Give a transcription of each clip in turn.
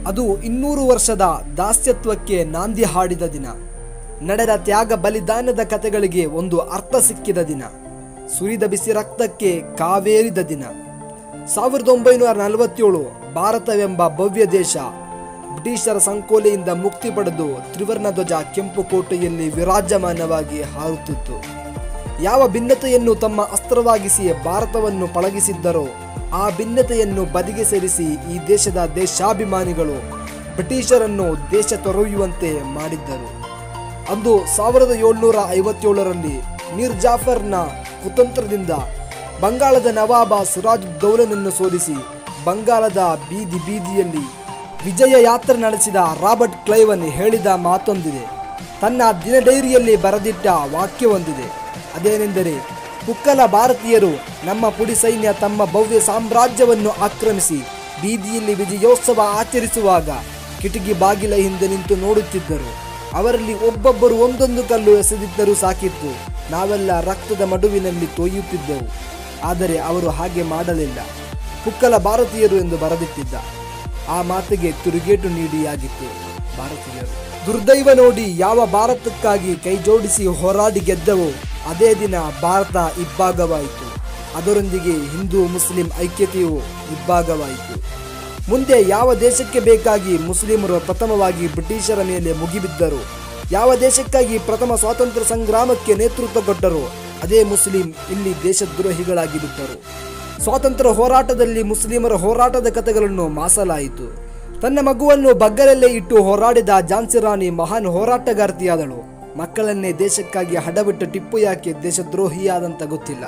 ಅದು ಇನ್ನೂರು ವರ್ಷದ ದಾಸ್ಯತ್ವಕ್ಕೆ ನಾಂದಿ ಹಾಡಿದ ದಿನ ನಡೆದ ತ್ಯಾಗ ಬಲಿದಾನದ ಕಥೆಗಳಿಗೆ ಒಂದು ಅರ್ಥ ಸಿಕ್ಕಿದ ದಿನ ಸುರಿದ ಬಿಸಿ ರಕ್ತಕ್ಕೆ ಕಾವೇರಿದ ದಿನ ಸಾವಿರದ ಒಂಬೈನೂರ ನಲವತ್ತೇಳು ಭಾರತವೆಂಬ ಭವ್ಯ ದೇಶ ಬ್ರಿಟಿಷರ ಸಂಕೋಲೆಯಿಂದ ಮುಕ್ತಿ ಪಡೆದು ತ್ರಿವರ್ಣ ಧ್ವಜ ಕೆಂಪು ಕೋಟೆಯಲ್ಲಿ ವಿರಾಜಮಾನವಾಗಿ ಹಾರುತ್ತಿತ್ತು ಯಾವ ಭಿನ್ನತೆಯನ್ನು ತಮ್ಮ ಅಸ್ತ್ರವಾಗಿಸಿ ಭಾರತವನ್ನು ಪಳಗಿಸಿದ್ದರೋ ಆ ಭಿನ್ನತೆಯನ್ನು ಬದಿಗೆ ಸೇರಿಸಿ ಈ ದೇಶದ ದೇಶಾಭಿಮಾನಿಗಳು ಬ್ರಿಟಿಷರನ್ನು ದೇಶ ತೊರೆಯುವಂತೆ ಮಾಡಿದ್ದರು ಅಂದು ಸಾವಿರದ ಏಳ್ನೂರ ಐವತ್ತೇಳರಲ್ಲಿ ಮೀರ್ ಜಾಫರ್ನ ಕುತಂತ್ರದಿಂದ ಬಂಗಾಳದ ನವಾಬ ಸಿರಾಜ್ ದೌಲನನ್ನು ಸೋಲಿಸಿ ಬಂಗಾಳದ ಬೀದಿ ಬೀದಿಯಲ್ಲಿ ವಿಜಯ ಯಾತ್ರೆ ನಡೆಸಿದ ರಾಬರ್ಟ್ ಕ್ಲೈವನ್ ಹೇಳಿದ ಮಾತೊಂದಿದೆ ತನ್ನ ದಿನ ಡೈರಿಯಲ್ಲಿ ಬರೆದಿಟ್ಟ ವಾಕ್ಯವೊಂದಿದೆ ಅದೇನೆಂದರೆ ಕುಕ್ಕಲ ಭಾರತೀಯರು ನಮ್ಮ ಪುಡಿ ಸೈನ್ಯ ತಮ್ಮ ಭವ್ಯ ಸಾಮ್ರಾಜ್ಯವನ್ನು ಆಕ್ರಮಿಸಿ ಬೀದಿಯಲ್ಲಿ ವಿಜಯೋತ್ಸವ ಆಚರಿಸುವಾಗ ಕಿಟಕಿ ಬಾಗಿಲ ಹಿಂದೆ ನಿಂತು ನೋಡುತ್ತಿದ್ದರು ಅವರಲ್ಲಿ ಒಬ್ಬೊಬ್ಬರು ಒಂದೊಂದು ಕಲ್ಲು ಎಸೆದಿದ್ದರೂ ಸಾಕಿತ್ತು ನಾವೆಲ್ಲ ರಕ್ತದ ಮಡುವಿನಲ್ಲಿ ತೊಯ್ಯುತ್ತಿದ್ದೆವು ಆದರೆ ಅವರು ಹಾಗೆ ಮಾಡಲಿಲ್ಲ ಕುಕ್ಕಲ ಭಾರತೀಯರು ಎಂದು ಬರೆದಿಟ್ಟಿದ್ದ ಆ ಮಾತಿಗೆ ತಿರುಗೇಟು ನೀಡಿಯಾಗಿತ್ತು ಭಾರತೀಯರು ದುರ್ದೈವ ನೋಡಿ ಯಾವ ಭಾರತಕ್ಕಾಗಿ ಕೈ ಜೋಡಿಸಿ ಹೋರಾಡಿ ಗೆದ್ದವೋ ಅದೇ ದಿನ ಭಾರತ ಇಬ್ಬಾಗವಾಯಿತು ಅದರೊಂದಿಗೆ ಹಿಂದೂ ಮುಸ್ಲಿಂ ಐಕ್ಯತೆಯು ಇಬ್ಬಾಗವಾಯಿತು ಮುಂದೆ ಯಾವ ದೇಶಕ್ಕೆ ಬೇಕಾಗಿ ಮುಸ್ಲಿಮರು ಪ್ರಥಮವಾಗಿ ಬ್ರಿಟಿಷರ ಮೇಲೆ ಮುಗಿಬಿದ್ದರು ಯಾವ ದೇಶಕ್ಕಾಗಿ ಪ್ರಥಮ ಸ್ವಾತಂತ್ರ್ಯ ಸಂಗ್ರಾಮಕ್ಕೆ ನೇತೃತ್ವ ಕೊಟ್ಟರು ಅದೇ ಮುಸ್ಲಿಂ ಇಲ್ಲಿ ದೇಶದ್ರೋಹಿಗಳಾಗಿ ಬಿಟ್ಟರು ಸ್ವಾತಂತ್ರ್ಯ ಹೋರಾಟದಲ್ಲಿ ಮುಸ್ಲಿಮರ ಹೋರಾಟದ ಕಥೆಗಳನ್ನು ಮಾಸಲಾಯಿತು ತನ್ನ ಮಗುವನ್ನು ಬಗ್ಗರಲ್ಲೇ ಇಟ್ಟು ಹೋರಾಡಿದ ಝಾನ್ಸಿ ರಾಣಿ ಮಹಾನ್ ಹೋರಾಟಗಾರ್ತಿಯಾದಳು ಮಕ್ಕಳನ್ನೇ ದೇಶಕ್ಕಾಗಿ ಹಡಬಿಟ್ಟ ಟಿಪ್ಪು ಯಾಕೆ ದೇಶದ್ರೋಹಿಯಾದಂತ ಗೊತ್ತಿಲ್ಲ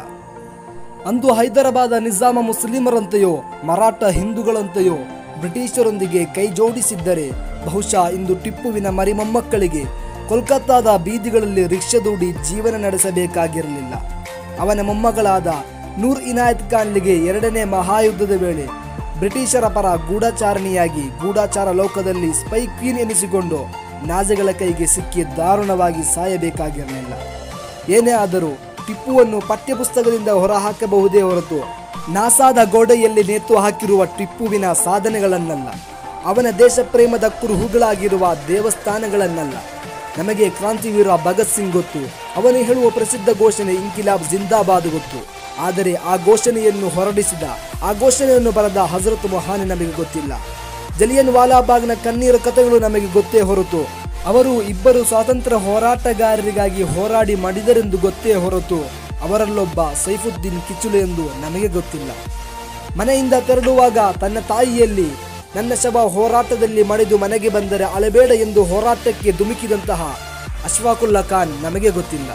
ಅಂದು ಹೈದರಾಬಾದ ನಿಜಾಮ ಮುಸ್ಲಿಮರಂತೆಯೋ ಮರಾಠ ಹಿಂದೂಗಳಂತೆಯೋ ಬ್ರಿಟಿಷರೊಂದಿಗೆ ಕೈ ಜೋಡಿಸಿದ್ದರೆ ಬಹುಶಃ ಇಂದು ಟಿಪ್ಪುವಿನ ಮರಿಮೊಮ್ಮಕ್ಕಳಿಗೆ ಕೋಲ್ಕತ್ತಾದ ಬೀದಿಗಳಲ್ಲಿ ರಿಕ್ಷಾದೂಡಿ ಜೀವನ ನಡೆಸಬೇಕಾಗಿರಲಿಲ್ಲ ಅವನ ಮೊಮ್ಮಗಳಾದ ನೂರ್ ಇನಾಯತ್ ಖಾನ್ಲಿಗೆ ಎರಡನೇ ಮಹಾಯುದ್ಧದ ವೇಳೆ ಬ್ರಿಟಿಷರ ಪರ ಗೂಢಚಾರಣಿಯಾಗಿ ಗೂಢಚಾರ ಲೋಕದಲ್ಲಿ ಸ್ಪೈ ಕ್ವೀನ್ ಎನಿಸಿಕೊಂಡು ನಾಜಗಳ ಕೈಗೆ ಸಿಕ್ಕಿ ದಾರುಣವಾಗಿ ಸಾಯಬೇಕಾಗಿರಲಿಲ್ಲ ಏನೇ ಆದರೂ ಟಿಪ್ಪುವನ್ನು ಪಠ್ಯಪುಸ್ತಕದಿಂದ ಹೊರಹಾಕಬಹುದೇ ಹೊರತು ನಾಸಾದ ಗೋಡೆಯಲ್ಲಿ ನೇತು ಹಾಕಿರುವ ಟಿಪ್ಪುವಿನ ಸಾಧನೆಗಳನ್ನಲ್ಲ ಅವನ ದೇಶ ಪ್ರೇಮದ ಕುರುಹುಗಳಾಗಿರುವ ದೇವಸ್ಥಾನಗಳನ್ನಲ್ಲ ನಮಗೆ ಕ್ರಾಂತಿವೀರ ಭಗತ್ ಸಿಂಗ್ ಗೊತ್ತು ಅವನು ಹೇಳುವ ಪ್ರಸಿದ್ಧ ಘೋಷಣೆ ಇಂಕಿಲಾಬ್ ಜಿಂದಾಬಾದ್ ಗೊತ್ತು ಆದರೆ ಆ ಘೋಷಣೆಯನ್ನು ಹೊರಡಿಸಿದ ಆ ಘೋಷಣೆಯನ್ನು ಬರೆದ ಹಜರತ್ ಮೊಹಾನಿ ನಮಗೆ ಗೊತ್ತಿಲ್ಲ ಜಲಿಯನ್ ವಾಲಾಬಾಗ್ನ ಕಣ್ಣೀರ ಕಥೆಗಳು ನಮಗೆ ಗೊತ್ತೇ ಹೊರತು ಅವರು ಇಬ್ಬರು ಸ್ವಾತಂತ್ರ್ಯ ಹೋರಾಟಗಾರರಿಗಾಗಿ ಹೋರಾಡಿ ಮಾಡಿದರೆಂದು ಗೊತ್ತೇ ಹೊರತು ಅವರಲ್ಲೊಬ್ಬ ಸೈಫುದ್ದೀನ್ ಕಿಚುಲು ಎಂದು ನಮಗೆ ಗೊತ್ತಿಲ್ಲ ಮನೆಯಿಂದ ತೆರಳುವಾಗ ತನ್ನ ತಾಯಿಯಲ್ಲಿ ನನ್ನ ಶವ ಹೋರಾಟದಲ್ಲಿ ಮಡಿದು ಮನೆಗೆ ಬಂದರೆ ಅಳಬೇಡ ಎಂದು ಹೋರಾಟಕ್ಕೆ ಧುಮುಕಿದಂತಹ ಅಶ್ವಾಕುಲ್ಲಾ ಖಾನ್ ನಮಗೆ ಗೊತ್ತಿಲ್ಲ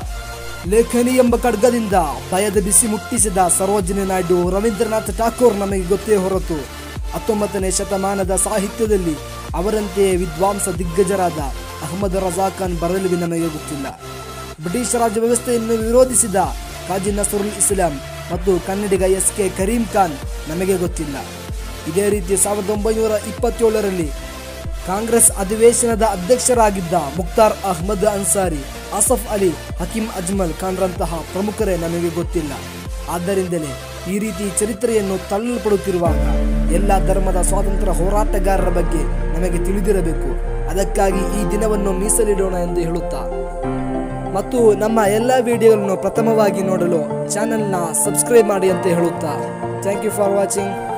ಲೇಖನಿ ಎಂಬ ಖಡ್ಗದಿಂದ ಭಯದ ಬಿಸಿ ಮುಟ್ಟಿಸಿದ ಸರೋಜಿನಿ ನಾಯ್ಡು ರವೀಂದ್ರನಾಥ್ ಠಾಕೂರ್ ನಮಗೆ ಗೊತ್ತೇ ಹೊರತು ಹತ್ತೊಂಬತ್ತನೇ ಶತಮಾನದ ಸಾಹಿತ್ಯದಲ್ಲಿ ಅವರಂತೆಯೇ ವಿದ್ವಾಂಸ ದಿಗ್ಗಜರಾದ ಅಹಮದ್ ರಜಾ ಖಾನ್ ಬರಲಿವೆ ನಮಗೆ ಗೊತ್ತಿಲ್ಲ ಬ್ರಿಟಿಷ್ ರಾಜ ವ್ಯವಸ್ಥೆಯನ್ನು ವಿರೋಧಿಸಿದ ಕಾಜಿ ನಸರುಲ್ ಇಸ್ಲಾಂ ಮತ್ತು ಕನ್ನಡಿಗ ಎಸ್ ಕೆ ಕರೀಂ ಖಾನ್ ನಮಗೆ ಗೊತ್ತಿಲ್ಲ ಇದೇ ರೀತಿ ಸಾವಿರದ ಒಂಬೈನೂರ ಇಪ್ಪತ್ತೇಳರಲ್ಲಿ ಕಾಂಗ್ರೆಸ್ ಅಧಿವೇಶನದ ಅಧ್ಯಕ್ಷರಾಗಿದ್ದ ಮುಕ್ತಾರ್ ಅಹ್ಮದ್ ಅನ್ಸಾರಿ ಆಸಫ್ ಅಲಿ ಹಕೀಂ ಅಜ್ಮಲ್ ಖಾನ್ರಂತಹ ಪ್ರಮುಖರೇ ನಮಗೆ ಗೊತ್ತಿಲ್ಲ ಆದ್ದರಿಂದಲೇ ಈ ರೀತಿ ಚರಿತ್ರೆಯನ್ನು ತಳ್ಳಲ್ಪಡುತ್ತಿರುವಾಗ ಎಲ್ಲ ಧರ್ಮದ ಸ್ವಾತಂತ್ರ್ಯ ಹೋರಾಟಗಾರರ ಬಗ್ಗೆ ನಮಗೆ ತಿಳಿದಿರಬೇಕು ಅದಕ್ಕಾಗಿ ಈ ದಿನವನ್ನು ಮೀಸಲಿಡೋಣ ಎಂದು ಹೇಳುತ್ತಾ ಮತ್ತು ನಮ್ಮ ಎಲ್ಲ ವಿಡಿಯೋಗಳನ್ನು ಪ್ರಥಮವಾಗಿ ನೋಡಲು ಚಾನೆಲ್ನ ಸಬ್ಸ್ಕ್ರೈಬ್ ಮಾಡಿ ಅಂತ ಹೇಳುತ್ತಾ ಥ್ಯಾಂಕ್ ಯು ಫಾರ್ ವಾಚಿಂಗ್